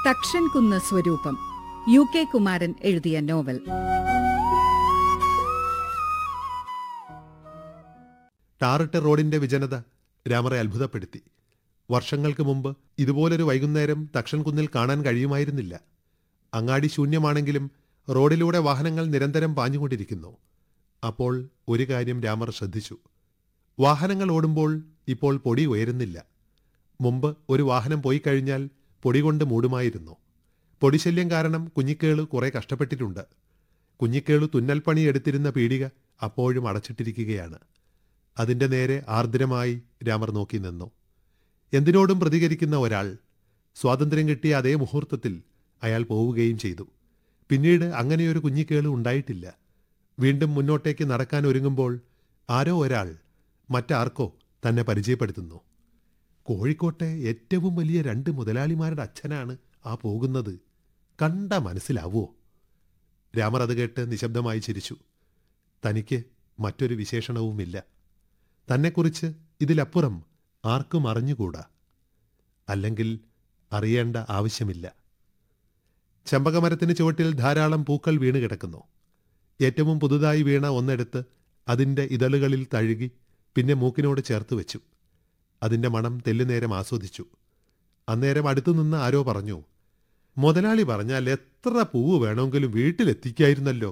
തക്ഷൻ കുന്ന് സ്വരൂപം U K Kumaran എഴുതിയ നോവൽ ടാറിട്ട റോഡിന്റെ വിജനത രാമറെ അത്ഭുതപ്പെടുത്തി വർഷങ്ങൾക്ക് മുമ്പ് ഇതുപോലൊരു വൈകുന്നേരം തക്ഷൻ കുന്നിൽ കാണാൻ കഴിയുമായിരുന്നില്ല അങ്ങാടി ശൂന്യമാണെങ്കിലും റോഡിലൂടെ വാഹനങ്ങൾ നിരന്തരം പാഞ്ഞുകൊണ്ടിരിക്കുന്നു അപ്പോൾ ഒരു കാര്യം രാമർ ശ്രദ്ധിച്ചു വാഹനങ്ങൾ ഓടുമ്പോൾ ഇപ്പോൾ പൊടി ഉയരുന്നില്ല മുമ്പ് ഒരു വാഹനം പോയി കഴിഞ്ഞാൽ പൊടി കൊണ്ട് മൂടുമായിരുന്നു പൊടിശല്യം കാരണം കുഞ്ഞിക്കേളു കുറെ കഷ്ടപ്പെട്ടിട്ടുണ്ട് കുഞ്ഞിക്കേളു തുന്നൽപ്പണി എടുത്തിരുന്ന പീടിക അപ്പോഴും അടച്ചിട്ടിരിക്കുകയാണ് അതിന്റെ നേരെ ആർദ്രമായി രാമർ നോക്കി നിന്നു എന്തിനോടും പ്രതികരിക്കുന്ന ഒരാൾ സ്വാതന്ത്ര്യം കിട്ടിയ അതേ മുഹൂർത്തത്തിൽ അയാൾ പോവുകയും ചെയ്തു പിന്നീട് അങ്ങനെയൊരു കുഞ്ഞിക്കേളു ഉണ്ടായിട്ടില്ല വീണ്ടും മുന്നോട്ടേക്ക് നടക്കാൻ ഒരുങ്ങുമ്പോൾ ആരോ ഒരാൾ മറ്റാർക്കോ തന്നെ പരിചയപ്പെടുത്തുന്നു കോഴിക്കോട്ടെ ഏറ്റവും വലിയ രണ്ട് മുതലാളിമാരുടെ അച്ഛനാണ് ആ പോകുന്നത് കണ്ട മനസ്സിലാവോ രാമർ അത് കേട്ട് നിശബ്ദമായി ചിരിച്ചു തനിക്ക് മറ്റൊരു വിശേഷണവുമില്ല തന്നെക്കുറിച്ച് ഇതിലപ്പുറം ആർക്കും അറിഞ്ഞുകൂടാ അല്ലെങ്കിൽ അറിയേണ്ട ആവശ്യമില്ല ചെമ്പകമരത്തിന് ചുവട്ടിൽ ധാരാളം പൂക്കൾ വീണ് കിടക്കുന്നു ഏറ്റവും പുതുതായി വീണ ഒന്നെടുത്ത് അതിൻ്റെ ഇതളുകളിൽ തഴുകി പിന്നെ മൂക്കിനോട് ചേർത്ത് വെച്ചു അതിൻ്റെ മണം തെല്ലുനേരം ആസ്വദിച്ചു അന്നേരം അടുത്തു നിന്ന് ആരോ പറഞ്ഞു മുതലാളി പറഞ്ഞാൽ എത്ര പൂവ് വേണമെങ്കിലും വീട്ടിലെത്തിക്കായിരുന്നല്ലോ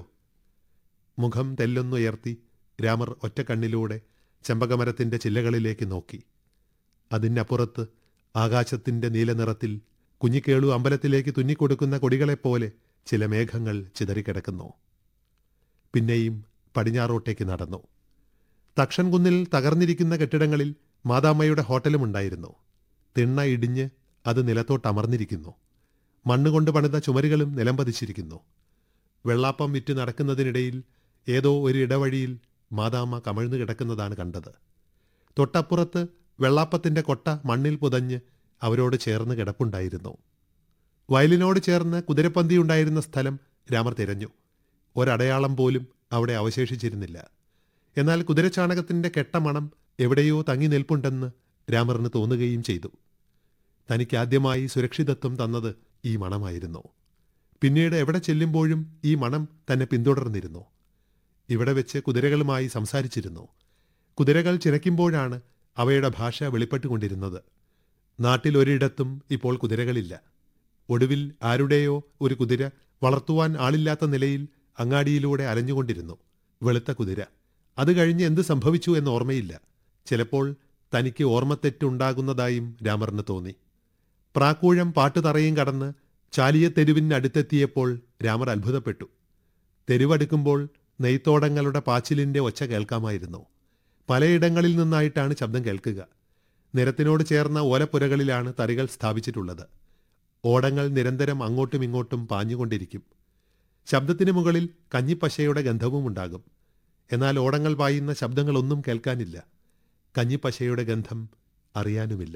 മുഖം തെല്ലൊന്നുയർത്തി രാമർ ഒറ്റക്കണ്ണിലൂടെ ചെമ്പകമരത്തിന്റെ ചില്ലകളിലേക്ക് നോക്കി അതിനപ്പുറത്ത് ആകാശത്തിന്റെ നീലനിറത്തിൽ കുഞ്ഞിക്കേളു അമ്പലത്തിലേക്ക് തുന്നിക്കൊടുക്കുന്ന കൊടികളെപ്പോലെ ചില മേഘങ്ങൾ ചിതറിക്കിടക്കുന്നു പിന്നെയും പടിഞ്ഞാറോട്ടേക്ക് നടന്നു തക്ഷൻ കുന്നിൽ തകർന്നിരിക്കുന്ന കെട്ടിടങ്ങളിൽ മാതാമ്മയുടെ ഹോട്ടലുമുണ്ടായിരുന്നു തിണ്ണ ഇടിഞ്ഞ് അത് നിലത്തോട്ടമർന്നിരിക്കുന്നു മണ്ണുകൊണ്ട് പണിത ചുമരുകളും നിലംപതിച്ചിരിക്കുന്നു വെള്ളാപ്പം വിറ്റ് നടക്കുന്നതിനിടയിൽ ഏതോ ഒരു ഇടവഴിയിൽ മാതാമ്മ കമഴ്ന്നു കിടക്കുന്നതാണ് കണ്ടത് തൊട്ടപ്പുറത്ത് വെള്ളാപ്പത്തിന്റെ കൊട്ട മണ്ണിൽ പുതഞ്ഞ് അവരോട് ചേർന്ന് കിടപ്പുണ്ടായിരുന്നു വയലിനോട് ചേർന്ന് കുതിരപ്പന്തിയുണ്ടായിരുന്ന സ്ഥലം രാമർ തിരഞ്ഞു ഒരടയാളം പോലും അവിടെ അവശേഷിച്ചിരുന്നില്ല എന്നാൽ കുതിരച്ചാണകത്തിന്റെ കെട്ടമണം എവിടെയോ തങ്ങി നിൽപ്പുണ്ടെന്ന് രാമറിന് തോന്നുകയും ചെയ്തു തനിക്ക് ആദ്യമായി സുരക്ഷിതത്വം തന്നത് ഈ മണമായിരുന്നു പിന്നീട് എവിടെ ചെല്ലുമ്പോഴും ഈ മണം തന്നെ പിന്തുടർന്നിരുന്നു ഇവിടെ വെച്ച് കുതിരകളുമായി സംസാരിച്ചിരുന്നു കുതിരകൾ ചിരയ്ക്കുമ്പോഴാണ് അവയുടെ ഭാഷ വെളിപ്പെട്ടുകൊണ്ടിരുന്നത് നാട്ടിൽ ഒരിടത്തും ഇപ്പോൾ കുതിരകളില്ല ഒടുവിൽ ആരുടെയോ ഒരു കുതിര വളർത്തുവാൻ ആളില്ലാത്ത നിലയിൽ അങ്ങാടിയിലൂടെ അലഞ്ഞുകൊണ്ടിരുന്നു വെളുത്ത കുതിര അത് കഴിഞ്ഞ് എന്ത് സംഭവിച്ചു എന്ന് ഓർമ്മയില്ല ചിലപ്പോൾ തനിക്ക് ഓർമ്മത്തെറ്റുണ്ടാകുന്നതായും രാമറിന് തോന്നി പ്രാക്കൂഴം പാട്ടുതറയും കടന്ന് ചാലിയ തെരുവിനടുത്തെത്തിയപ്പോൾ രാമർ അത്ഭുതപ്പെട്ടു തെരുവടുക്കുമ്പോൾ നെയ്ത്തോടങ്ങളുടെ പാച്ചിലിന്റെ ഒച്ച കേൾക്കാമായിരുന്നു പലയിടങ്ങളിൽ നിന്നായിട്ടാണ് ശബ്ദം കേൾക്കുക നിരത്തിനോട് ചേർന്ന ഓലപ്പുരകളിലാണ് തറികൾ സ്ഥാപിച്ചിട്ടുള്ളത് ഓടങ്ങൾ നിരന്തരം അങ്ങോട്ടും ഇങ്ങോട്ടും പാഞ്ഞുകൊണ്ടിരിക്കും ശബ്ദത്തിന് മുകളിൽ കഞ്ഞിപ്പശയുടെ ഗന്ധവും ഉണ്ടാകും എന്നാൽ ഓടങ്ങൾ പായുന്ന ശബ്ദങ്ങളൊന്നും കേൾക്കാനില്ല കഞ്ഞിപ്പശയുടെ ഗന്ധം അറിയാനുമില്ല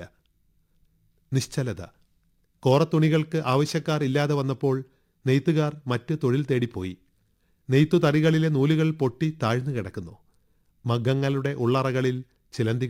നിശ്ചലത കോറത്തുണികൾക്ക് ആവശ്യക്കാർ ഇല്ലാതെ വന്നപ്പോൾ നെയ്ത്തുകാർ മറ്റ് തൊഴിൽ തേടിപ്പോയി നെയ്ത്തു തറികളിലെ നൂലുകൾ പൊട്ടി താഴ്ന്നു കിടക്കുന്നു മഗ്ഗങ്ങളുടെ ഉള്ളറകളിൽ ചിലന്തികൾ